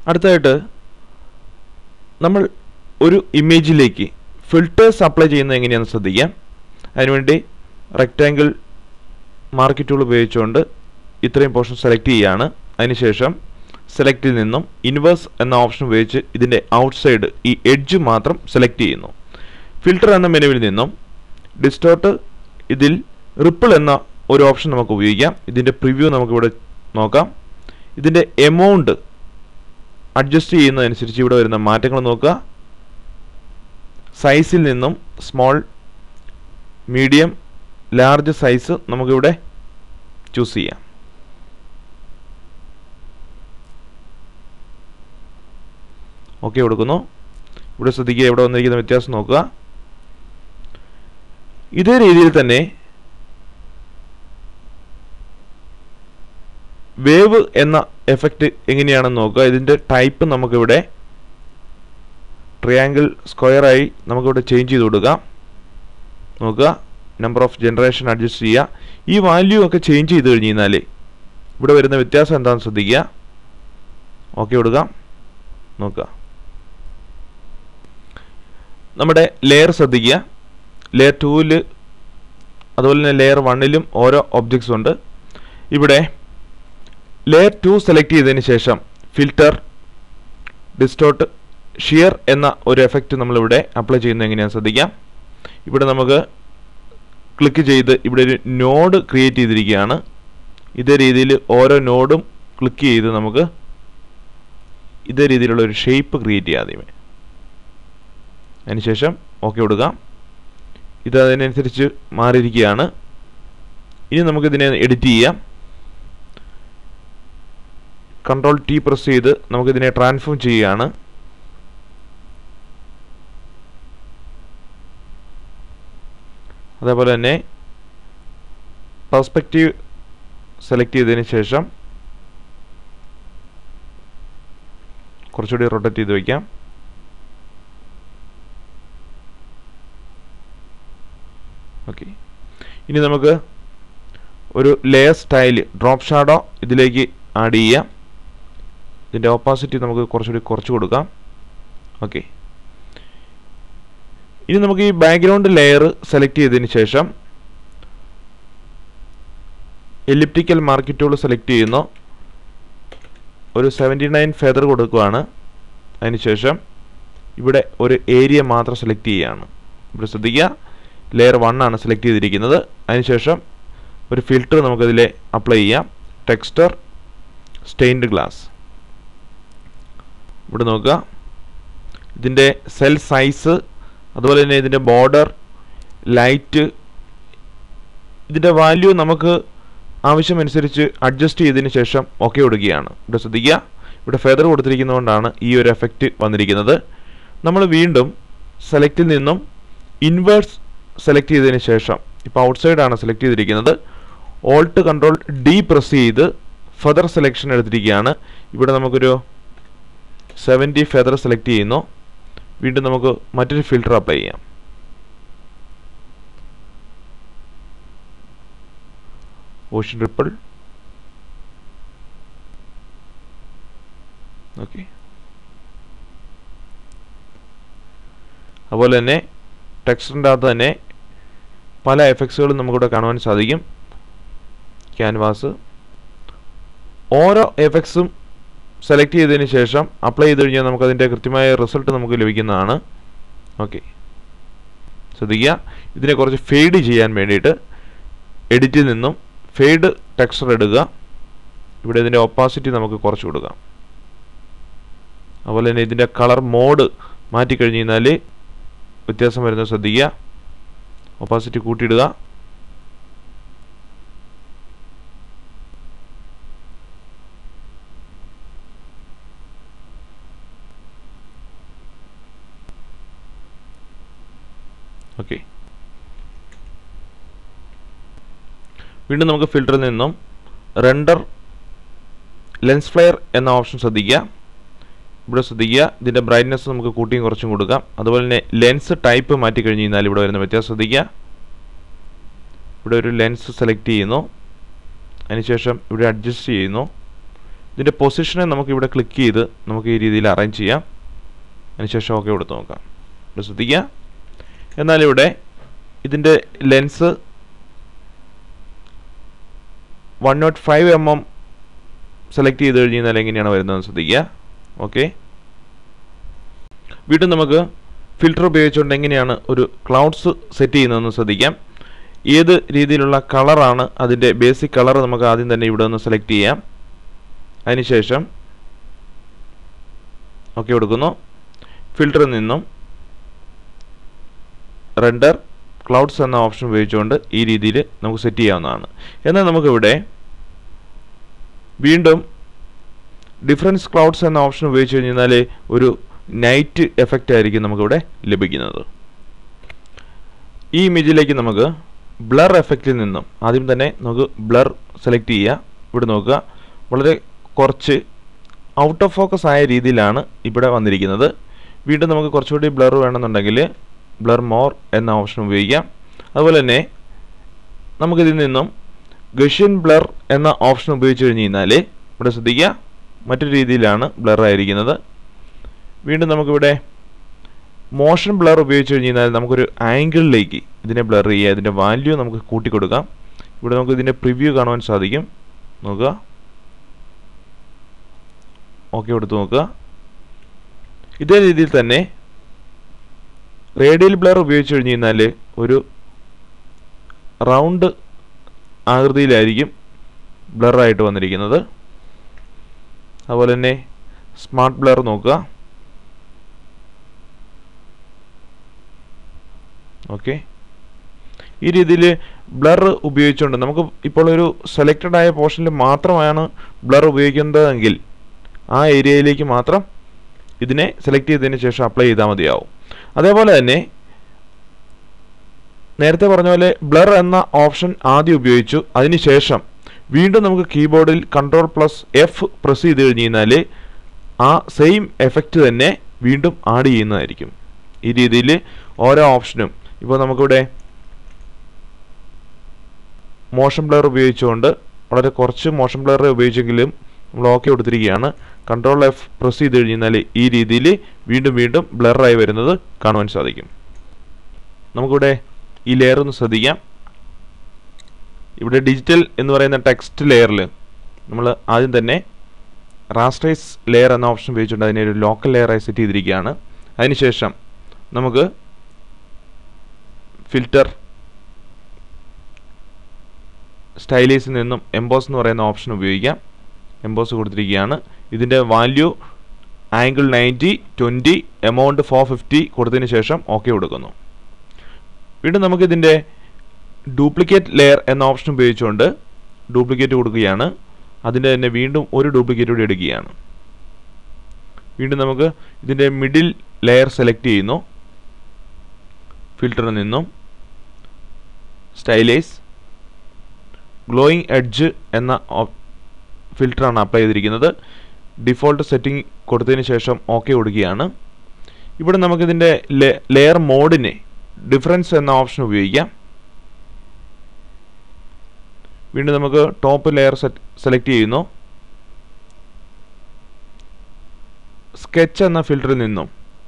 അടുത്തതായിട്ട് നമ്മൾ ഒരു ഇമേജിലേക്ക് ഫിൽറ്റേഴ്സ് അപ്ലൈ ചെയ്യുന്നത് എങ്ങനെയാണെന്ന് ശ്രദ്ധിക്കാം അതിനുവേണ്ടി റെക്റ്റാങ്കിൾ മാർക്ക് ടൂൾ ഉപയോഗിച്ചുകൊണ്ട് ഇത്രയും പോർഷൻ സെലക്ട് ചെയ്യുകയാണ് അതിനുശേഷം സെലക്റ്റിൽ നിന്നും ഇൻവേഴ്സ് എന്ന ഓപ്ഷൻ ഉപയോഗിച്ച് ഇതിൻ്റെ ഔട്ട്സൈഡ് ഈ എഡ്ജ് മാത്രം സെലക്ട് ചെയ്യുന്നു ഫിൽറ്റർ എന്ന മെനുവിൽ നിന്നും ഡിസ്റ്റോർട്ട് ഇതിൽ റിപ്പിൾ എന്ന ഒരു ഓപ്ഷൻ നമുക്ക് ഉപയോഗിക്കാം ഇതിൻ്റെ പ്രിവ്യൂ നമുക്കിവിടെ നോക്കാം ഇതിൻ്റെ എമൗണ്ട് അഡ്ജസ്റ്റ് ചെയ്യുന്നതനുസരിച്ച് ഇവിടെ വരുന്ന മാറ്റങ്ങൾ നോക്കുക സൈസിൽ നിന്നും സ്മോൾ മീഡിയം ലാർജ് സൈസ് നമുക്കിവിടെ ചൂസ് ചെയ്യാം ഓക്കെ കൊടുക്കുന്നു ഇവിടെ ശ്രദ്ധിക്കുക ഇവിടെ വന്നിരിക്കുന്ന വ്യത്യാസം നോക്കുക ഇതേ രീതിയിൽ തന്നെ വേവ് എന്ന എഫക്റ്റ് എങ്ങനെയാണെന്ന് നോക്കുക ഇതിൻ്റെ ടൈപ്പ് നമുക്കിവിടെ ട്രയാങ്കിൾ സ്ക്വയറായി നമുക്കിവിടെ ചേഞ്ച് ചെയ്ത് കൊടുക്കാം നോക്കുക നമ്പർ ഓഫ് ജനറേഷൻ അഡ്ജസ്റ്റ് ചെയ്യുക ഈ വാല്യൂ ഒക്കെ ചേഞ്ച് ചെയ്ത് കഴിഞ്ഞ് കഴിഞ്ഞാൽ ഇവിടെ വരുന്ന വ്യത്യാസം എന്താണെന്ന് ശ്രദ്ധിക്കുക ഓക്കെ കൊടുക്കാം നോക്കുക നമ്മുടെ ലെയർ ശ്രദ്ധിക്കുക ലെയർ ടൂവിൽ അതുപോലെ തന്നെ ലെയർ വണ്ണിലും ഓരോ ഒബ്ജക്ട്സ് ഉണ്ട് ഇവിടെ ലെയർ ടു സെലക്ട് ചെയ്തതിന് ശേഷം ഫിൽറ്റർ ഡിസ്റ്റോട്ട് ഷിയർ എന്ന ഒരു എഫക്റ്റ് നമ്മളിവിടെ അപ്ലൈ ചെയ്യുന്നത് എങ്ങനെയാണെന്ന് ശ്രദ്ധിക്കാം ഇവിടെ നമുക്ക് ക്ലിക്ക് ചെയ്ത് ഇവിടെ ഒരു നോഡ് ക്രിയേറ്റ് ചെയ്തിരിക്കുകയാണ് ഇതേ രീതിയിൽ ഓരോ നോഡും ക്ലിക്ക് ചെയ്ത് നമുക്ക് ഇതേ രീതിയിലുള്ള ഒരു ഷേപ്പ് ക്രിയേറ്റ് ചെയ്യാം ആദ്യമേ അതിനുശേഷം ഓക്കെ കൊടുക്കാം ഇത് അതിനനുസരിച്ച് മാറിയിരിക്കുകയാണ് ഇനി നമുക്കിതിനെ എഡിറ്റ് ചെയ്യാം കൺട്രോൾ ടി പ്രസ് ചെയ്ത് നമുക്കിതിനെ ട്രാൻസ്ഫോം ചെയ്യുകയാണ് അതേപോലെ തന്നെ പെർസ്പെക്റ്റീവ് സെലക്ട് ചെയ്തതിന് ശേഷം കുറച്ചുകൂടി റൊട്ടേറ്റ് ചെയ്ത് വയ്ക്കാം ഓക്കെ ഇനി നമുക്ക് ഒരു ലെയർ സ്റ്റൈൽ ഡ്രോപ്പ് ഷാഡോ ഇതിലേക്ക് ആഡ് ചെയ്യാം ഇതിൻ്റെ ഓപ്പോസിറ്റി നമുക്ക് കുറച്ചുകൂടി കുറച്ച് കൊടുക്കാം ഓക്കെ ഇനി നമുക്ക് ഈ ബാക്ക്ഗ്രൗണ്ട് ലെയർ സെലക്ട് ചെയ്തതിന് ശേഷം എലിപ്റ്റിക്കൽ മാർക്ക് ടൂൾ സെലക്ട് ചെയ്യുന്നു ഒരു സെവൻറ്റി നയൻ ഫെദർ കൊടുക്കുകയാണ് അതിനുശേഷം ഇവിടെ ഒരു ഏരിയ മാത്രം സെലക്ട് ചെയ്യുകയാണ് ഇവിടെ ശ്രദ്ധിക്കുക ലെയർ വൺ ആണ് സെലക്ട് ചെയ്തിരിക്കുന്നത് അതിനുശേഷം ഒരു ഫിൽറ്റർ നമുക്കതിൽ അപ്ലൈ ചെയ്യാം ടെക്സ്റ്റർ സ്റ്റെയിൻഡ് ഗ്ലാസ് ഇവിടെ നോക്കുക ഇതിൻ്റെ സെൽ സൈസ് അതുപോലെ തന്നെ ഇതിൻ്റെ ബോർഡർ ലൈറ്റ് ഇതിൻ്റെ വാല്യൂ നമുക്ക് ആവശ്യമനുസരിച്ച് അഡ്ജസ്റ്റ് ചെയ്തതിന് ശേഷം ഓക്കെ കൊടുക്കുകയാണ് ഇവിടെ ശ്രദ്ധിക്കുക ഇവിടെ ഫെദർ കൊടുത്തിരിക്കുന്നതുകൊണ്ടാണ് ഈ ഒരു എഫക്റ്റ് വന്നിരിക്കുന്നത് നമ്മൾ വീണ്ടും സെലക്റ്റിൽ നിന്നും ഇൻവേഴ്സ് സെലക്ട് ചെയ്തതിന് ശേഷം ഇപ്പോൾ ഔട്ട്സൈഡ് ആണ് സെലക്ട് ചെയ്തിരിക്കുന്നത് ഓൾട്ട് കൺട്രോൾ ഡി പ്രസ് ചെയ്ത് ഫെദർ സെലക്ഷൻ എടുത്തിരിക്കുകയാണ് ഇവിടെ നമുക്കൊരു സെവൻറ്റി ഫെദർ സെലക്ട് ചെയ്യുന്നു വീണ്ടും നമുക്ക് മറ്റൊരു ഫിൽറ്റർ അപ്ലൈ ചെയ്യാം ഓഷ്യൻ റിപ്പിൾ ഓക്കെ അതുപോലെ തന്നെ ടെക്സ്റ്ററിൻ്റെ അകത്ത് തന്നെ പല എഫക്ട്സുകളും നമുക്കിവിടെ കാണുവാൻ സാധിക്കും ക്യാൻവാസ് ഓരോ എഫക്ട്സും സെലക്ട് ചെയ്തതിന് ശേഷം അപ്ലൈ ചെയ്ത് കഴിഞ്ഞാൽ നമുക്കതിൻ്റെ കൃത്യമായ റിസൾട്ട് നമുക്ക് ലഭിക്കുന്നതാണ് ഓക്കെ ശ്രദ്ധിക്കുക ഇതിനെ കുറച്ച് ഫെയ്ഡ് ചെയ്യാൻ വേണ്ടിയിട്ട് എഡിറ്റിൽ നിന്നും ഫെയ്ഡ് ടെക്സ്ചർ എടുക്കുക ഇവിടെ ഇതിൻ്റെ ഒപ്പാസിറ്റി നമുക്ക് കുറച്ച് കൊടുക്കാം അതുപോലെ തന്നെ ഇതിൻ്റെ കളർ മോഡ് മാറ്റിക്കഴിഞ്ഞ് കഴിഞ്ഞാൽ വ്യത്യാസം വരുന്നത് ശ്രദ്ധിക്കുക ഒപ്പാസിറ്റി കൂട്ടിയിടുക ഓക്കെ വീണ്ടും നമുക്ക് ഫിൽറ്ററിൽ നിന്നും റെൻഡർ ലെൻസ് ഫ്ലെയർ എന്ന ഓപ്ഷൻ ശ്രദ്ധിക്കുക ഇവിടെ ശ്രദ്ധിക്കുക ഇതിൻ്റെ ബ്രൈറ്റ്നസ് നമുക്ക് കൂട്ടിയും കുറച്ചും കൊടുക്കാം അതുപോലെ തന്നെ ലെൻസ് ടൈപ്പ് മാറ്റി കഴിഞ്ഞ് കഴിഞ്ഞാൽ ഇവിടെ വരുന്ന വ്യത്യാസം ശ്രദ്ധിക്കുക ഇവിടെ ഒരു ലെൻസ് സെലക്ട് ചെയ്യുന്നു അതിനുശേഷം ഇവിടെ അഡ്ജസ്റ്റ് ചെയ്യുന്നു ഇതിൻ്റെ പൊസിഷനെ നമുക്ക് ഇവിടെ ക്ലിക്ക് ചെയ്ത് നമുക്ക് ഈ രീതിയിൽ അറേഞ്ച് ചെയ്യാം അതിനുശേഷം ഓക്കെ കൊടുത്ത് നോക്കാം ഇവിടെ ശ്രദ്ധിക്കുക എന്നാൽ ഇവിടെ ഇതിൻ്റെ lens one nought five M M select ചെയ്ത് കഴിഞ്ഞാൽ എങ്ങനെയാണ് വരുന്നതെന്ന് ശ്രദ്ധിക്കുക ഓക്കെ വീണ്ടും നമുക്ക് ഫിൽറ്റർ ഉപയോഗിച്ചുകൊണ്ട് എങ്ങനെയാണ് ഒരു ക്ലൗഡ്സ് സെറ്റ് ചെയ്യുന്നതെന്ന് ശ്രദ്ധിക്കാം ഏത് രീതിയിലുള്ള കളറാണ് അതിൻ്റെ ബേസിക് കളർ നമുക്ക് ആദ്യം തന്നെ ഇവിടെ ഒന്ന് സെലക്ട് ചെയ്യാം അതിനുശേഷം ഓക്കെ കൊടുക്കുന്നു ഫിൽറ്ററിൽ നിന്നും റെൻഡർ ക്ലൗഡ്സ് എന്ന ഓപ്ഷൻ ഉപയോഗിച്ചുകൊണ്ട് ഈ രീതിയിൽ നമുക്ക് സെറ്റ് ചെയ്യാവുന്നതാണ് എന്നാൽ നമുക്കിവിടെ വീണ്ടും ഡിഫറൻസ് ക്ലൗഡ്സ് എന്ന ഓപ്ഷൻ ഉപയോഗിച്ച് കഴിഞ്ഞാൽ ഒരു നൈറ്റ് എഫക്റ്റ് ആയിരിക്കും നമുക്കിവിടെ ലഭിക്കുന്നത് ഈ ഇമേജിലേക്ക് നമുക്ക് ബ്ലർ എഫക്റ്റിൽ നിന്നും ആദ്യം തന്നെ നമുക്ക് ബ്ലർ സെലക്ട് ചെയ്യുക ഇവിടെ നോക്കുക വളരെ കുറച്ച് ഔട്ട് ഓഫ് ഫോക്കസ് ആയ രീതിയിലാണ് ഇവിടെ വന്നിരിക്കുന്നത് വീണ്ടും നമുക്ക് കുറച്ചുകൂടി ബ്ലർ വേണമെന്നുണ്ടെങ്കിൽ ബ്ലർ മോർ എന്ന ഓപ്ഷൻ ഉപയോഗിക്കാം അതുപോലെ തന്നെ നമുക്കിതിൽ നിന്നും ഗഷ്യൻ ബ്ലർ എന്ന ഓപ്ഷൻ ഉപയോഗിച്ച് കഴിഞ്ഞ് കഴിഞ്ഞാൽ ഇവിടെ ശ്രദ്ധിക്കുക മറ്റൊരു രീതിയിലാണ് ബ്ലർ ആയിരിക്കുന്നത് വീണ്ടും നമുക്കിവിടെ മോഷൻ ബ്ലർ ഉപയോഗിച്ച് കഴിഞ്ഞ് കഴിഞ്ഞാൽ നമുക്കൊരു ആംഗിളിലേക്ക് ഇതിനെ ബ്ലർ ചെയ്യുക ഇതിൻ്റെ വാല്യൂ നമുക്ക് കൂട്ടി കൊടുക്കാം ഇവിടെ നമുക്ക് ഇതിൻ്റെ പ്രിവ്യൂ കാണുവാൻ സാധിക്കും നോക്കുക ഓക്കെ കൊടുത്ത് നോക്കുക ഇതേ രീതിയിൽ തന്നെ റേഡിയൽ ബ്ലർ ഉപയോഗിച്ച് കഴിഞ്ഞ് കഴിഞ്ഞാൽ ഒരു റൗണ്ട് ആകൃതിയിലായിരിക്കും ബ്ലറായിട്ട് വന്നിരിക്കുന്നത് അതുപോലെ തന്നെ സ്മാർട്ട് ബ്ലർ നോക്കുക ഓക്കെ ഈ രീതിയിൽ ബ്ലർ ഉപയോഗിച്ചുകൊണ്ട് നമുക്ക് ഇപ്പോൾ ഒരു സെലക്റ്റഡ് ആയ പോർഷനിൽ മാത്രമാണ് ബ്ലർ ഉപയോഗിക്കുന്നതെങ്കിൽ ആ ഏരിയയിലേക്ക് മാത്രം ഇതിനെ സെലക്ട് ചെയ്തതിന് ശേഷം അപ്ലൈ ചെയ്താൽ മതിയാവും അതേപോലെ തന്നെ നേരത്തെ പറഞ്ഞ പോലെ ബ്ലർ എന്ന ഓപ്ഷൻ ആദ്യം ഉപയോഗിച്ചു അതിനുശേഷം വീണ്ടും നമുക്ക് കീബോർഡിൽ കൺട്രോൾ പ്ലസ് എഫ് പ്രസ് ചെയ്ത് കഴിഞ്ഞ് കഴിഞ്ഞാൽ ആ സെയിം എഫക്റ്റ് തന്നെ വീണ്ടും ആഡ് ചെയ്യുന്നതായിരിക്കും ഈ രീതിയിൽ ഓരോ ഓപ്ഷനും ഇപ്പോൾ നമുക്കിവിടെ മോഷൻ ബ്ലർ ഉപയോഗിച്ചുകൊണ്ട് വളരെ കുറച്ച് മോഷൻ ബ്ലർ ഉപയോഗിച്ചെങ്കിലും നമ്മൾ ഓക്കെ കൊടുത്തിരിക്കുകയാണ് കൺട്രോൾ എഫ് പ്രസ് ചെയ്ത് കഴിഞ്ഞാൽ ഈ രീതിയിൽ വീണ്ടും വീണ്ടും ബ്ലറായി വരുന്നത് കാണുവാൻ സാധിക്കും നമുക്കിവിടെ ഈ ലെയർ ഒന്ന് ശ്രദ്ധിക്കാം ഇവിടെ ഡിജിറ്റൽ എന്ന് പറയുന്ന ടെക്സ്റ്റ് ലെയറിൽ നമ്മൾ ആദ്യം തന്നെ റാസ്റ്ററൈസ് ലെയർ എന്ന ഓപ്ഷൻ ഉപയോഗിച്ചുകൊണ്ട് അതിനെ ഒരു ലോക്കൽ ലെയറായി സെറ്റ് ചെയ്തിരിക്കുകയാണ് അതിനുശേഷം നമുക്ക് ഫിൽറ്റർ സ്റ്റൈലൈസിൽ നിന്നും എംബോസ് എന്ന് പറയുന്ന ഓപ്ഷൻ ഉപയോഗിക്കാം എംബോസ് കൊടുത്തിരിക്കുകയാണ് ഇതിൻ്റെ value angle ninety twenty amount four fifty കൊടുത്തതിന് ശേഷം ഓക്കെ കൊടുക്കുന്നു വീണ്ടും നമുക്ക് ഇതിൻ്റെ ഡ്യൂപ്ലിക്കേറ്റ് ലെയർ എന്ന ഓപ്ഷൻ ഉപയോഗിച്ചുകൊണ്ട് ഡ്യൂപ്ലിക്കേറ്റ് കൊടുക്കുകയാണ് അതിൻ്റെ തന്നെ വീണ്ടും ഒരു ഡ്യൂപ്ലിക്കേറ്റ് കൂടി എടുക്കുകയാണ് വീണ്ടും നമുക്ക് ഇതിൻ്റെ മിഡിൽ ലെയർ സെലക്ട് ചെയ്യുന്നു ഫിൽറ്ററിൽ നിന്നും സ്റ്റൈലൈസ് ഗ്ലോയിങ് എഡ്ജ് എന്ന ഫിൽറ്ററാണ് അപ്ലൈ ചെയ്തിരിക്കുന്നത് ഡിഫോൾട്ട് സെറ്റിംഗ് കൊടുത്തതിന് ശേഷം ഓക്കെ കൊടുക്കുകയാണ് ഇവിടെ നമുക്കിതിൻ്റെ ലെയർ മോഡിനെ ഡിഫറൻസ് എന്ന ഓപ്ഷൻ ഉപയോഗിക്കാം വീണ്ടും നമുക്ക് ടോപ്പ് ലെയർ സെലക്ട് ചെയ്യുന്നു സ്കെച്ച് എന്ന ഫിൽറ്ററിൽ നിന്നും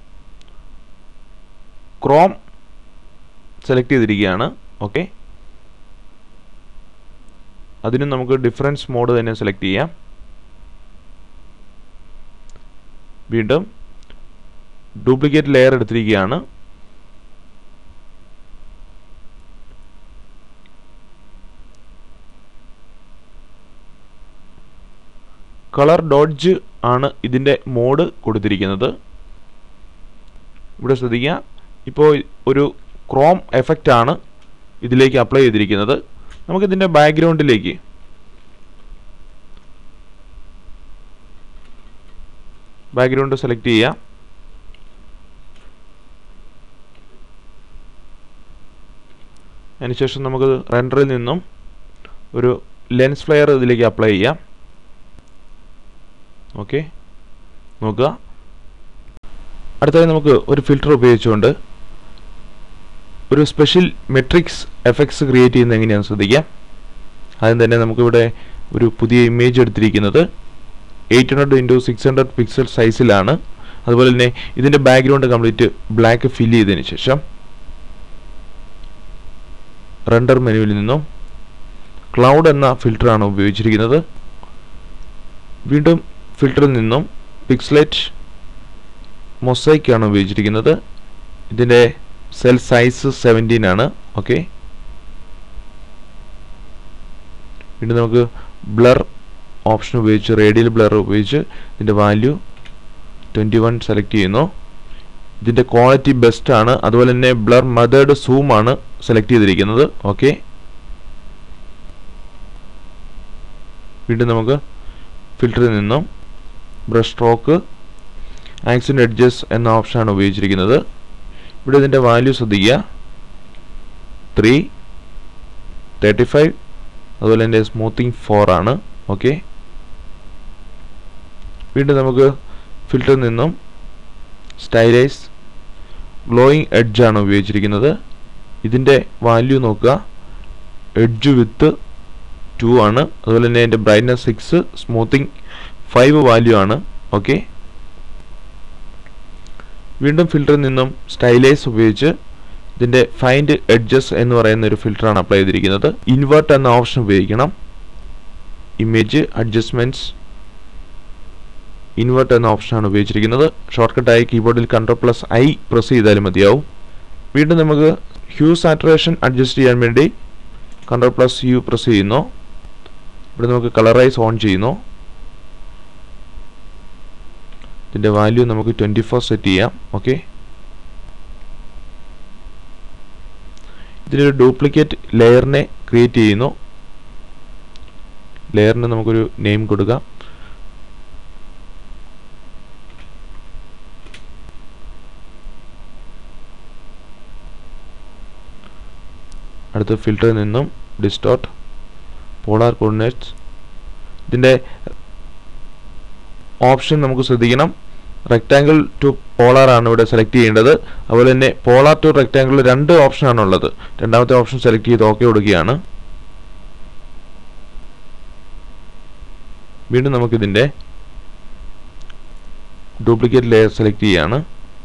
ക്രോം സെലക്ട് ചെയ്തിരിക്കുകയാണ് ഓക്കെ അതിനും നമുക്ക് ഡിഫറൻസ് മോഡ് തന്നെ സെലക്ട് ചെയ്യാം വീണ്ടും ഡ്യൂപ്ലിക്കേറ്റ് ലെയർ എടുത്തിരിക്കുകയാണ് കളർ ഡോഡ്ജ് ആണ് ഇതിൻ്റെ മോഡ് കൊടുത്തിരിക്കുന്നത് ഇവിടെ ശ്രദ്ധിക്കുക ഇപ്പോൾ ഒരു ക്രോം എഫക്റ്റ് ആണ് ഇതിലേക്ക് അപ്ലൈ ചെയ്തിരിക്കുന്നത് നമുക്കിതിൻ്റെ ബാക്ക്ഗ്രൗണ്ടിലേക്ക് ബാക്ക്ഗ്രൗണ്ട് സെലക്ട് ചെയ്യാം അതിനുശേഷം നമുക്ക് റെൻഡറിൽ നിന്നും ഒരു ലെൻസ് ഫ്ലെയർ ഇതിലേക്ക് അപ്ലൈ ചെയ്യാം ഓക്കെ നോക്കുക അടുത്തതായി നമുക്ക് ഒരു ഫിൽറ്റർ ഉപയോഗിച്ചുകൊണ്ട് ഒരു സ്പെഷ്യൽ മെട്രിക്സ് എഫക്ട്സ് ക്രിയേറ്റ് ചെയ്യുന്നത് എങ്ങനെയാണെന്ന് ശ്രദ്ധിക്കാം ആദ്യം തന്നെ നമുക്കിവിടെ ഒരു പുതിയ ഇമേജ് എടുത്തിരിക്കുന്നത് eight hundred into six hundred pixel സൈസിലാണ് അതുപോലെ തന്നെ ഇതിൻ്റെ ബാക്ക്ഗ്രൗണ്ട് കംപ്ലീറ്റ് ബ്ലാക്ക് ഫില്ല് ചെയ്തതിന് ശേഷം റെൻഡർ മെനുവിൽ നിന്നും ക്ലൗഡ് എന്ന ഫിൽറ്ററാണ് ഉപയോഗിച്ചിരിക്കുന്നത് വീണ്ടും ഫിൽറ്ററിൽ നിന്നും പിക്സലേറ്റ് മൊസൈക്ക് ആണ് ഉപയോഗിച്ചിരിക്കുന്നത് ഇതിൻ്റെ സെൽ സൈസ് സെവൻറ്റീൻ ആണ് ഓക്കെ വീണ്ടും നമുക്ക് ബ്ലർ ഓപ്ഷൻ ഉപയോഗിച്ച് റേഡിയൽ ബ്ലർ ഉപയോഗിച്ച് ഇതിൻ്റെ വാല്യൂ ട്വൻറ്റി വൺ സെലക്ട് ചെയ്യുന്നു ഇതിൻ്റെ ക്വാളിറ്റി ബെസ്റ്റ് ആണ് അതുപോലെ തന്നെ ബ്ലർ മെത്തേഡ് സൂം ആണ് സെലക്ട് ചെയ്തിരിക്കുന്നത് ഓക്കെ വീണ്ടും നമുക്ക് ഫിൽറ്ററിൽ നിന്നും ബ്രഷ് സ്ട്രോക്ക് ആക്സിഡൻറ്റ് എഡ്ജസ് എന്ന ഓപ്ഷനാണ് ഉപയോഗിച്ചിരിക്കുന്നത് ഇവിടെ ഇതിൻ്റെ വാല്യൂ ശ്രദ്ധിക്കുക ത്രീ തേർട്ടി ഫൈവ് അതുപോലെ തന്നെ സ്മൂത്തിങ് ഫോർ ആണ് ഓക്കെ വീണ്ടും നമുക്ക് ഫിൽറ്ററിൽ നിന്നും സ്റ്റൈലൈസ് ഗ്ലോയിങ് എഡ്ജ് ആണ് ഉപയോഗിച്ചിരിക്കുന്നത് ഇതിൻ്റെ വാല്യൂ നോക്കുക എഡ്ജ് വിത്ത് ടു ആണ് അതുപോലെ തന്നെ അതിൻ്റെ brightness six smoothing five value ആണ് ഓക്കെ വീണ്ടും ഫിൽറ്ററിൽ നിന്നും സ്റ്റൈലൈസ് ഉപയോഗിച്ച് ഇതിൻ്റെ ഫൈൻഡ് എഡ്ജസ് എന്ന് പറയുന്ന ഒരു ഫിൽറ്ററാണ് അപ്ലൈ ചെയ്തിരിക്കുന്നത് ഇൻവേർട്ട് എന്ന ഓപ്ഷൻ ഉപയോഗിക്കണം ഇമേജ് അഡ്ജസ്റ്റ്മെൻറ്റ്സ് ഇൻവേർട്ട് എന്ന ഓപ്ഷനാണ് ഉപയോഗിച്ചിരിക്കുന്നത് ഷോർട്ട് കട്ടായി കീബോർഡിൽ കൺട്രോൾ പ്ലസ് ഐ പ്രസ് ചെയ്താലും മതിയാവും വീണ്ടും നമുക്ക് ഹ്യൂ സാറ്റുറേഷൻ അഡ്ജസ്റ്റ് ചെയ്യാൻ വേണ്ടി കൺട്രോൾ പ്ലസ് യു പ്രസ് ചെയ്യുന്നു ഇവിടെ നമുക്ക് കളറൈസ് ഓൺ ചെയ്യുന്നു ഇതിൻ്റെ വാല്യൂ നമുക്ക് ട്വൻറ്റി ഫോർ സെറ്റ് ചെയ്യാം ഓക്കെ ഇതിലൊരു ഡ്യൂപ്ലിക്കേറ്റ് ലെയറിനെ ക്രിയേറ്റ് ചെയ്യുന്നു ലെയറിന് നമുക്കൊരു നെയിം കൊടുക്കാം അടുത്ത ഫിൽറ്ററിൽ നിന്നും ഡിസ്റ്റോട്ട് പോളാർ കോർഡിനേറ്റ്സ് ഇതിൻ്റെ ഓപ്ഷൻ നമുക്ക് ശ്രദ്ധിക്കണം റെക്റ്റാങ്കിൾ ടു പോളാർ ആണ് ഇവിടെ സെലക്ട് ചെയ്യേണ്ടത് അതുപോലെ തന്നെ പോളാർ ടു റെക്റ്റാങ്കിൾ രണ്ട് ഓപ്ഷനാണ് ഉള്ളത് രണ്ടാമത്തെ ഓപ്ഷൻ സെലക്ട് ചെയ്ത് ഓക്കെ കൊടുക്കുകയാണ് വീണ്ടും നമുക്കിതിൻ്റെ ഡ്യൂപ്ലിക്കേറ്റ് ലെയർ സെലക്ട് ചെയ്യാണ്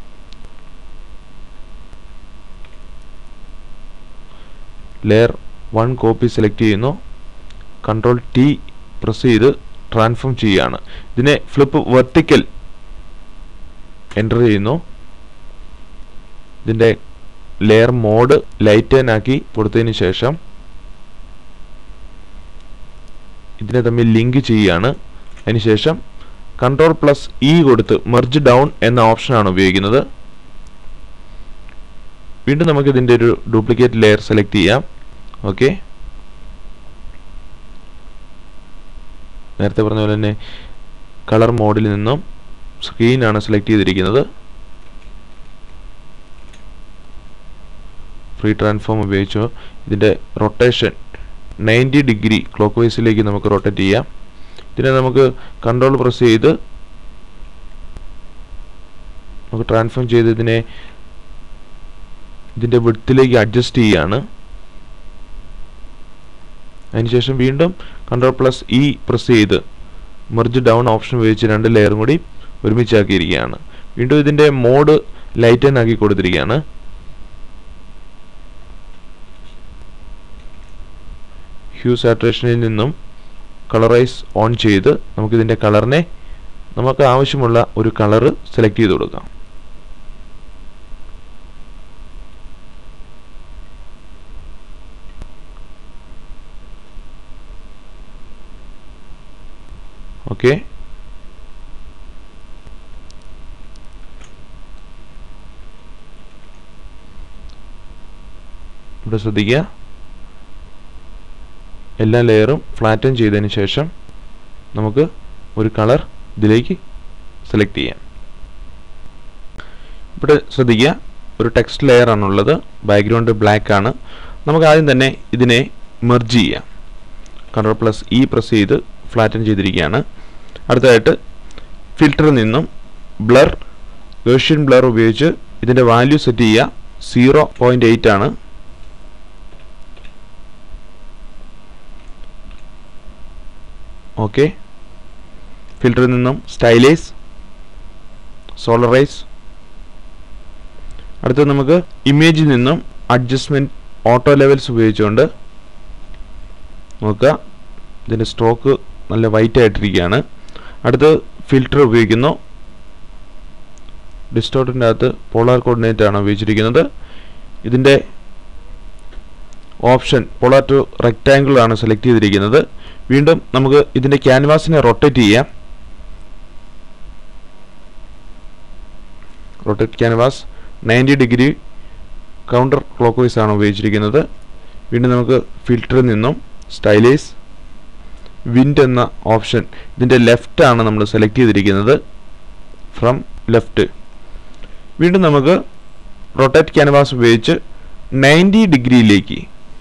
ലെയർ വൺ കോപ്പി സെലക്ട് ചെയ്യുന്നു കൺട്രോൾ ടി പ്രസ് ചെയ്ത് ട്രാൻസ്ഫോം ചെയ്യുകയാണ് ഇതിനെ ഫ്ലിപ്പ് വെർട്ടിക്കൽ എൻ്റർ ചെയ്യുന്നു ഇതിൻ്റെ ലെയർ മോഡ് ലൈറ്റൻ ആക്കി കൊടുത്തതിന് ശേഷം ഇതിനെ തമ്മിൽ ലിങ്ക് ചെയ്യുകയാണ് അതിനുശേഷം കൺട്രോൾ പ്ലസ് ഇ കൊടുത്ത് മെർജ് ഡൗൺ എന്ന ഓപ്ഷനാണ് ഉപയോഗിക്കുന്നത് വീണ്ടും നമുക്ക് ഇതിൻ്റെ ഒരു ഡ്യൂപ്ലിക്കേറ്റ് ലെയർ സെലക്ട് ചെയ്യാം ഓക്കെ നേരത്തെ പറഞ്ഞ പോലെ തന്നെ കളർ മോഡിൽ നിന്നും സ്ക്രീനാണ് സെലക്ട് ചെയ്തിരിക്കുന്നത് ഫ്രീ ട്രാൻസ്ഫോം ഉപയോഗിച്ചു ഇതിൻ്റെ റൊട്ടേഷൻ നയൻറ്റി ഡിഗ്രി ക്ലോക്ക് വൈസിലേക്ക് നമുക്ക് റൊട്ടേറ്റ് ചെയ്യാം ഇതിനെ നമുക്ക് കൺട്രോൾ പ്രസ് ചെയ്ത് നമുക്ക് ട്രാൻസ്ഫോം ചെയ്ത് ഇതിനെ ഇതിൻ്റെ വിഡ്ത്തിലേക്ക് അഡ്ജസ്റ്റ് ചെയ്യാണ് അതിനുശേഷം വീണ്ടും കൺട്രോൾ പ്ലസ് ഇ പ്രസ് ചെയ്ത് മെർജ് ഡൗൺ ഓപ്ഷൻ ഉപയോഗിച്ച് രണ്ട് ലെയറും കൂടി ഒരുമിച്ചാക്കിയിരിക്കുകയാണ് വീണ്ടും ഇതിൻ്റെ മോഡ് ലൈറ്റൻ ആക്കി കൊടുത്തിരിക്കുകയാണ് ഹ്യൂ സാറ്റുറേഷനിൽ നിന്നും കളറൈസ് ഓൺ ചെയ്ത് നമുക്കിതിൻ്റെ കളറിനെ നമുക്ക് ആവശ്യമുള്ള ഒരു കളറ് സെലക്ട് ചെയ്ത് കൊടുക്കാം ഓക്കെ ഇവിടെ ശ്രദ്ധിക്കുക എല്ലാ ലെയറും ഫ്ലാറ്റൻ ചെയ്തതിന് ശേഷം നമുക്ക് ഒരു കളർ ഇതിലേക്ക് സെലക്ട് ചെയ്യാം ഇവിടെ ശ്രദ്ധിക്കുക ഒരു ടെക്സ്റ്റ് ലെയർ ആണുള്ളത് ബാക്ക്ഗ്രൗണ്ട് ബ്ലാക്ക് ആണ് നമുക്ക് ആദ്യം തന്നെ ഇതിനെ മെർജ് ചെയ്യാം കൺട്രോൾ പ്ലസ് ഇ പ്രസ് ചെയ്ത് ഫ്ലാറ്റൻ ചെയ്തിരിക്കുകയാണ് അടുത്തതായിട്ട് ഫിൽറ്ററിൽ നിന്നും ബ്ലർ ഗേഷ്യൻ ബ്ലർ ഉപയോഗിച്ച് ഇതിൻ്റെ വാല്യൂ സെറ്റ് ചെയ്യുക സീറോ പോയിൻ്റ് എയ്റ്റ് ആണ് ഓക്കെ ഫിൽറ്ററിൽ നിന്നും സ്റ്റൈലേസ് സോളറൈസ് അടുത്തത് നമുക്ക് ഇമേജിൽ നിന്നും അഡ്ജസ്റ്റ്മെൻറ്റ് ഓട്ടോ ലെവൽസ് ഉപയോഗിച്ചുകൊണ്ട് നോക്കുക ഇതിൻ്റെ സ്ട്രോക്ക് നല്ല വൈറ്റ് ആയിട്ടിരിക്കുകയാണ് അടുത്ത് ഫിൽറ്റർ ഉപയോഗിക്കുന്നു ഡിസ്റ്റോർട്ടിൻ്റെ അകത്ത് പോളാർ കോർഡിനേറ്റ് ആണ് ഉപയോഗിച്ചിരിക്കുന്നത് ഇതിൻ്റെ ഓപ്ഷൻ പോളാർ ടു റെക്റ്റാങ്കിൾ ആണ് സെലക്ട് ചെയ്തിരിക്കുന്നത് വീണ്ടും നമുക്ക് ഇതിൻ്റെ ക്യാൻവാസിനെ റൊട്ടേറ്റ് ചെയ്യാം rotate canvas ninety degree counter clockwise ആണ് ഉപയോഗിച്ചിരിക്കുന്നത് വീണ്ടും നമുക്ക് ഫിൽറ്ററിൽ നിന്നും സ്റ്റൈലേസ് വിൻഡ് എന്ന ഓപ്ഷൻ ഇതിൻ്റെ ലെഫ്റ്റ് ആണ് നമ്മൾ സെലക്ട് ചെയ്തിരിക്കുന്നത് ഫ്രം ലെഫ്റ്റ് വീണ്ടും നമുക്ക് റൊട്ടേറ്റ് ക്യാൻവാസ് ഉപയോഗിച്ച് നയൻറ്റി ഡിഗ്രിയിലേക്ക്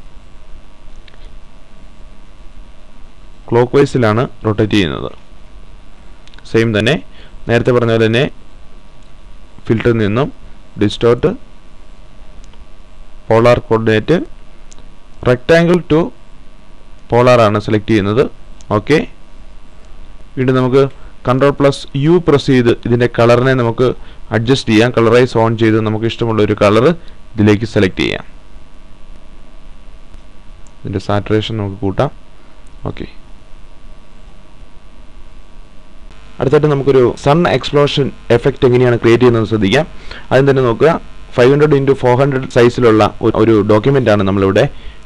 ക്ലോക്ക് വൈസിലാണ് റൊട്ടേറ്റ് ചെയ്യുന്നത് സെയിം തന്നെ നേരത്തെ പറഞ്ഞ പോലെ തന്നെ ഫിൽറ്ററിൽ നിന്നും distort polar coordinate rectangle to polar ആണ് സെലക്ട് ചെയ്യുന്നത് ഓക്കെ വീണ്ടും നമുക്ക് കൺട്രോൾ പ്ലസ് യു പ്രസ് ചെയ്ത് ഇതിൻ്റെ കളറിനെ നമുക്ക് അഡ്ജസ്റ്റ് ചെയ്യാം കളറൈസ് ഓൺ ചെയ്ത് നമുക്ക് ഇഷ്ടമുള്ള ഒരു കളർ ഇതിലേക്ക് സെലക്ട് ചെയ്യാം ഇതിൻ്റെ സാറ്റുറേഷൻ നമുക്ക് കൂട്ടാം ഓക്കെ അടുത്തായിട്ട് നമുക്കൊരു സൺ എക്സ്പ്ലോഷൻ എഫക്റ്റ് എങ്ങനെയാണ് ക്രിയേറ്റ് ചെയ്യുന്നത് ശ്രദ്ധിക്കാം ആദ്യം തന്നെ നോക്കുക five hundred into four hundred സൈസിലുള്ള ഒരു ഡോക്യുമെൻ്റ് ആണ് നമ്മളിവിടെ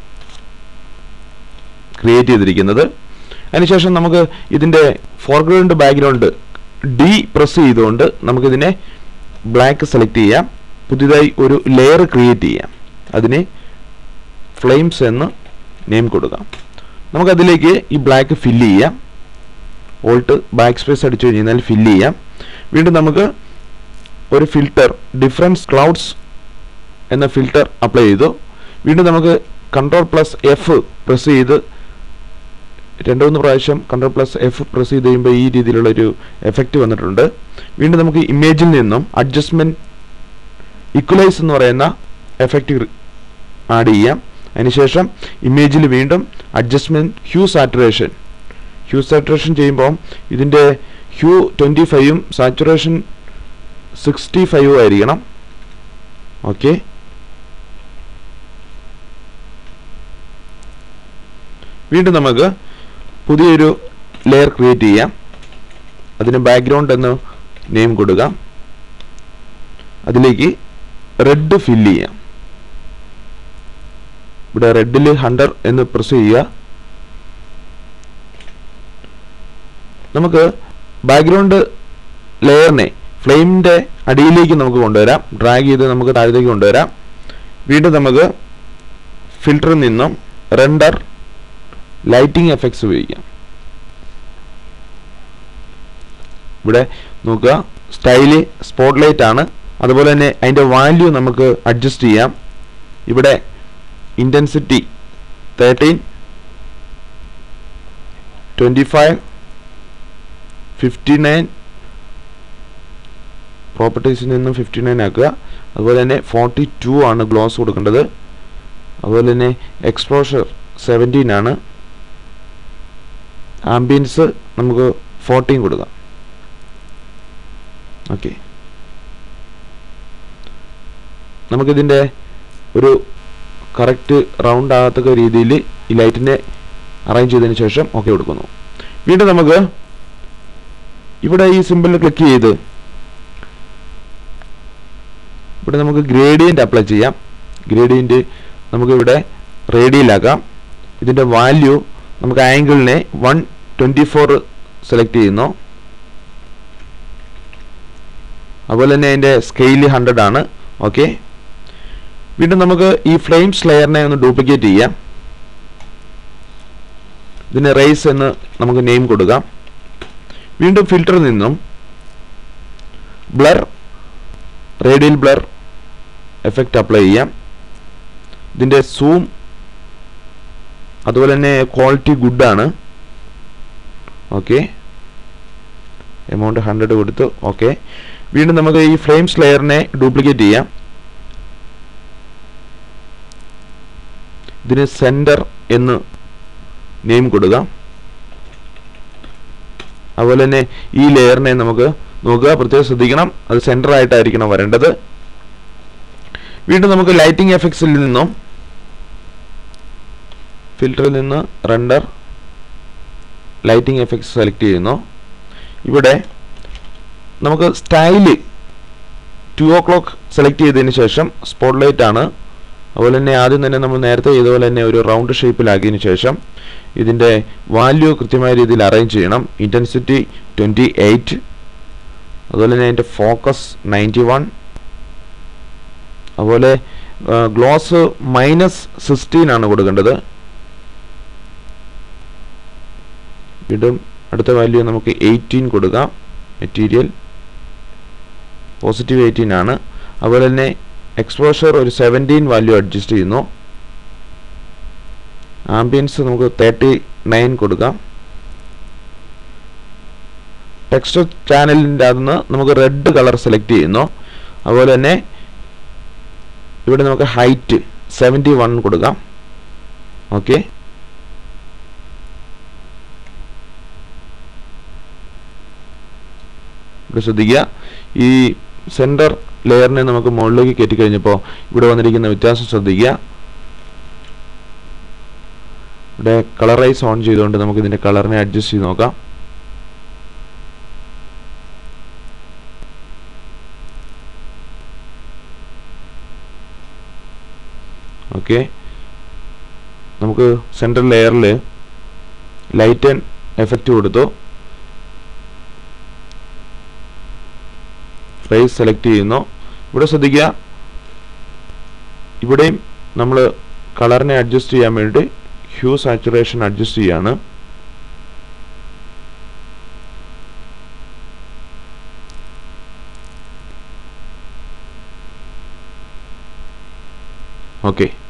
ക്രിയേറ്റ് ചെയ്തിരിക്കുന്നത് അതിനുശേഷം നമുക്ക് ഇതിൻ്റെ ഫോർഗ്രൗണ്ട് ബാക്ക്ഗ്രൗണ്ട് ഡി പ്രസ് ചെയ്തുകൊണ്ട് നമുക്കിതിനെ ബ്ലാക്ക് സെലക്ട് ചെയ്യാം പുതിയതായി ഒരു ലെയർ ക്രിയേറ്റ് ചെയ്യാം അതിന് ഫ്ലെയിംസ് എന്ന് നെയിം കൊടുക്കാം നമുക്കതിലേക്ക് ഈ ബ്ലാക്ക് ഫില്ല് ചെയ്യാം ഓൾട്ട് ബാക്ക് സ്പേസ് അടിച്ചു കഴിഞ്ഞാൽ ഫില്ല് ചെയ്യാം വീണ്ടും നമുക്ക് ഒരു ഫിൽറ്റർ ഡിഫറൻസ് ക്ലൗഡ്സ് എന്ന ഫിൽറ്റർ അപ്ലൈ ചെയ്തു വീണ്ടും നമുക്ക് കൺട്രോൾ പ്ലസ് എഫ് പ്രസ് ചെയ്ത് രണ്ട് മൂന്ന് പ്രാവശ്യം കൺട്രോൾ പ്ലസ് എഫ് പ്രസ് ചെയ്ത് കഴിയുമ്പോൾ ഈ രീതിയിലുള്ള ഒരു എഫക്റ്റ് വന്നിട്ടുണ്ട് വീണ്ടും നമുക്ക് ഇമേജിൽ നിന്നും അഡ്ജസ്റ്റ്മെൻറ്റ് ഇക്വലൈസ് എന്ന് പറയുന്ന എഫക്റ്റ് ആഡ് ചെയ്യാം അതിനുശേഷം ഇമേജിൽ വീണ്ടും adjustment hue saturation hue saturation ചെയ്യുമ്പോൾ ഇതിൻ്റെ ഹ്യൂ ട്വൻറ്റി ഫൈവും സാച്ചുറേഷൻ സിക്സ്റ്റി ഫൈവും ആയിരിക്കണം ഓക്കെ വീണ്ടും നമുക്ക് പുതിയൊരു ലെയർ ക്രിയേറ്റ് ചെയ്യാം അതിന് ബാക്ക്ഗ്രൗണ്ട് എന്ന് നെയിം കൊടുക്കാം അതിലേക്ക് റെഡ് ഫില്ല് ചെയ്യാം ഇവിടെ റെഡിൽ ഹണ്ടർ എന്ന് പ്രസ് ചെയ്യുക നമുക്ക് ബാക്ക്ഗ്രൗണ്ട് ലെയറിനെ ഫ്ലെയിമിൻ്റെ അടിയിലേക്ക് നമുക്ക് കൊണ്ടുവരാം ഡ്രാഗ് ചെയ്ത് നമുക്ക് താഴത്തേക്ക് കൊണ്ടുവരാം വീണ്ടും നമുക്ക് ഫിൽറ്ററിൽ നിന്നും റെൻഡർ ലൈറ്റിംഗ് എഫക്ട്സ് ഉപയോഗിക്കാം ഇവിടെ നോക്കുക സ്റ്റൈല് സ്പോട്ട് ലൈറ്റ് ആണ് അതുപോലെ തന്നെ അതിൻ്റെ വാല്യൂ നമുക്ക് അഡ്ജസ്റ്റ് ചെയ്യാം ഇവിടെ intensity thirteen twenty five fifty nine പ്രോപ്പർട്ടീസിൽ നിന്നും ഫിഫ്റ്റി നയൻ ആക്കുക അതുപോലെ തന്നെ ഫോർട്ടി ടു ആണ് ഗ്ലോസ് കൊടുക്കേണ്ടത് അതുപോലെ തന്നെ എക്സ്പോഷർ സെവൻറ്റീൻ ആണ് ആംബിയൻസ് നമുക്ക് ഫോർട്ടീൻ കൊടുക്കാം ഓക്കെ നമുക്കിതിൻ്റെ ഒരു കറക്റ്റ് റൗണ്ട് ആകത്തക്ക രീതിയിൽ ഈ ലൈറ്റിനെ അറേഞ്ച് ചെയ്തതിന് ശേഷം ഓക്കെ കൊടുക്കുന്നു വീണ്ടും നമുക്ക് ഇവിടെ ഈ സിമ്പിളിൽ ക്ലിക്ക് ചെയ്ത് ഇവിടെ നമുക്ക് ഗ്രേഡിയൻ്റ് അപ്ലൈ ചെയ്യാം ഗ്രേഡിയൻ്റ് നമുക്ക് ഇവിടെ റേഡിയലാക്കാം ഇതിൻ്റെ വാല്യൂ നമുക്ക് ആംഗിളിനെ വൺ ട്വൻറ്റി ഫോർ സെലക്ട് ചെയ്യുന്നു അതുപോലെ തന്നെ അതിൻ്റെ സ്കെയില് ഹൺഡ്രഡ് ആണ് ഓക്കെ വീണ്ടും നമുക്ക് ഈ ഫ്ലെയിംസ് ലെയറിനെ ഒന്ന് ഡ്യൂപ്ലിക്കേറ്റ് ചെയ്യാം ഇതിന് റേസ് എന്ന് നമുക്ക് നെയിം കൊടുക്കാം വീണ്ടും ഫിൽറ്ററിൽ നിന്നും blur radial blur effect apply ചെയ്യാം ഇതിൻ്റെ സൂം അതുപോലെ തന്നെ ക്വാളിറ്റി ഗുഡാണ് ഓക്കെ എമൗണ്ട് ഹൺഡ്രഡ് കൊടുത്തു ഓക്കെ വീണ്ടും നമുക്ക് ഈ ഫ്ലെയിംസ് ലെയറിനെ ഡ്യൂപ്ലിക്കേറ്റ് ചെയ്യാം ഇതിന് സെൻറ്റർ എന്ന് നെയിം കൊടുക്കാം അതുപോലെ തന്നെ ഈ ലെയറിനെ നമുക്ക് നോക്കുക പ്രത്യേകം ശ്രദ്ധിക്കണം അത് സെൻറ്റർ ആയിട്ടായിരിക്കണം വരേണ്ടത് വീണ്ടും നമുക്ക് ലൈറ്റിംഗ് എഫക്ട്സിൽ നിന്നും ഫിൽറ്ററിൽ നിന്ന് റെൻഡർ ലൈറ്റിംഗ് എഫക്ട്സ് സെലക്ട് ചെയ്യുന്നു ഇവിടെ നമുക്ക് style two o'clock select ചെയ്തതിന് ശേഷം സ്പോട്ട് ലൈറ്റ് ആണ് അതുപോലെ തന്നെ ആദ്യം തന്നെ നമ്മൾ നേരത്തെ ചെയ്തതുപോലെ തന്നെ ഒരു റൗണ്ട് ഷേപ്പിലാക്കിയതിന് ശേഷം ഇതിൻ്റെ വാല്യൂ കൃത്യമായ രീതിയിൽ അറേഞ്ച് ചെയ്യണം ഇൻറ്റൻസിറ്റി ട്വൻറ്റി എയ്റ്റ് അതുപോലെ തന്നെ അതിൻ്റെ ഫോക്കസ് നയൻറ്റി വൺ അതുപോലെ ഗ്ലോസ് മൈനസ് സിക്സ്റ്റീൻ ആണ് കൊടുക്കേണ്ടത് വീണ്ടും അടുത്ത വാല്യൂ നമുക്ക് എയ്റ്റീൻ കൊടുക്കാം മെറ്റീരിയൽ പോസിറ്റീവ് എയ്റ്റീൻ ആണ് അതുപോലെ തന്നെ എക്സ്പോഷർ ഒരു സെവൻറ്റീൻ വാല്യൂ അഡ്ജസ്റ്റ് ചെയ്യുന്നു ആംബിയൻസ് നമുക്ക് തേർട്ടി നയൻ കൊടുക്കാം ടെക്സ്റ്റ് ചാനലിൻ്റെ അകത്തുനിന്ന് നമുക്ക് റെഡ് കളർ സെലക്ട് ചെയ്യുന്നു അതുപോലെ തന്നെ ഇവിടെ നമുക്ക് ഹൈറ്റ് സെവൻറ്റി വൺ കൊടുക്കാം ഓക്കെ ഇവിടെ ശ്രദ്ധിക്കുക ഈ സെൻറ്റർ ലെയറിനെ നമുക്ക് മുകളിലേക്ക് കയറ്റി കഴിഞ്ഞപ്പോൾ ഇവിടെ വന്നിരിക്കുന്ന വ്യത്യാസം ശ്രദ്ധിക്കുക ഇവിടെ കളറൈസ് ഓൺ ചെയ്തുകൊണ്ട് നമുക്ക് ഇതിൻ്റെ കളറിനെ അഡ്ജസ്റ്റ് ചെയ്ത് നോക്കാം ഓക്കെ നമുക്ക് സെൻട്രൽ ലെയറിൽ ലൈറ്റ് ആൻഡ് എഫക്റ്റ് കൊടുത്തു ഫേസ് സെലക്ട് ചെയ്യുന്നു ഇവിടെ ശ്രദ്ധിക്കുക ഇവിടെയും നമ്മൾ കളറിനെ അഡ്ജസ്റ്റ് ചെയ്യാൻ വേണ്ടി ഹ്യൂ സാച്ചുറേഷൻ അഡ്ജസ്റ്റ് ചെയ്യാണ് ഓക്കെ